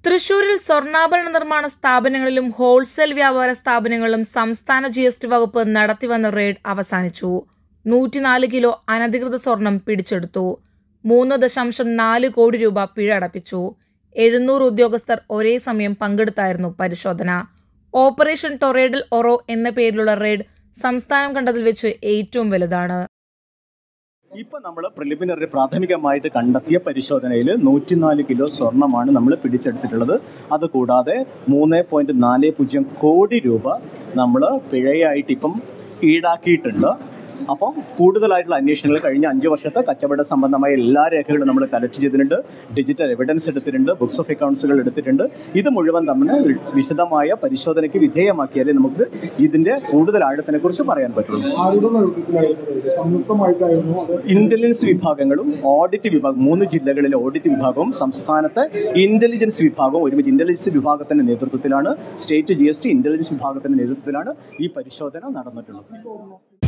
തൃശൂരിൽ സ്വർണ്ണാഭരണ നിർമ്മാണ സ്ഥാപനങ്ങളിലും ഹോൾസെയിൽ വ്യാപാര സ്ഥാപനങ്ങളിലും സംസ്ഥാന ജി എസ് ടി വകുപ്പ് നടത്തിവന്ന റെയ്ഡ് അവസാനിച്ചു നൂറ്റിനാല് കിലോ അനധികൃത സ്വർണം പിടിച്ചെടുത്തു മൂന്ന് ദശാംശം നാല് കോടി രൂപ പിഴ അടപ്പിച്ചു എഴുന്നൂറ് ഉദ്യോഗസ്ഥർ ഒരേ സമയം പങ്കെടുത്തായിരുന്നു പരിശോധന ഓപ്പറേഷൻ ടൊറേഡൽ ഒറോ എന്ന പേരിലുള്ള റെയ്ഡ് സംസ്ഥാനം കണ്ടതിൽ വെച്ച് ഏറ്റവും വലുതാണ് ഇപ്പൊ നമ്മൾ പ്രിലിമിനറി പ്രാഥമികമായിട്ട് കണ്ടെത്തിയ പരിശോധനയിൽ നൂറ്റിനാല് കിലോ സ്വർണമാണ് നമ്മൾ പിടിച്ചെടുത്തിട്ടുള്ളത് അതുകൂടാതെ മൂന്ന് പോയിന്റ് നാല് പൂജ്യം കോടി രൂപ നമ്മൾ പിഴയായിട്ട് ഇപ്പം ഈടാക്കിയിട്ടുണ്ട് അപ്പം കൂടുതലായിട്ടുള്ള അന്വേഷണങ്ങൾ കഴിഞ്ഞ അഞ്ച് വർഷത്തെ കച്ചവട സംബന്ധമായ എല്ലാ രേഖകളും നമ്മൾ കളക്ട് ചെയ്തിട്ടുണ്ട് ഡിജിറ്റൽ എവിഡൻസ് എടുത്തിട്ടുണ്ട് ബുക്സ് ഓഫ് അക്കൗണ്ട്സുകൾ എടുത്തിട്ടുണ്ട് ഇത് മുഴുവൻ നമ്മൾ വിശദമായ പരിശോധനയ്ക്ക് വിധേയമാക്കിയാലേ നമുക്ക് ഇതിന്റെ കൂടുതൽ ആഴത്തിനെ കുറിച്ച് പറയാൻ പറ്റുള്ളൂ ആരുടെ നേതൃത്വത്തിലായിരുന്നു ഇത്? സംയുക്തമായിട്ടായിരുന്നു അത് ഇന്റലിജൻസ് വിഭാഗങ്ങളും ഓഡിറ്റ് വിഭാഗം മൂന്ന് ജില്ലകളിലെ ഓഡിറ്റ് വിഭാഗവും സംസ്ഥാനത്തെ ഇന്റലിജൻസ് വിഭാഗവും ഒരുമിച്ച് ഇന്റലിജൻസ് വിഭാഗത്തിന്റെ നേതൃത്വത്തിലാണ് state G S T intelligence വിഭാഗത്തിന്റെ നേതൃത്വത്തിലാണ് ഈ പരിശോധന നടന്നിട്ടുള്ളത് ഈ സ്വർണ്ണം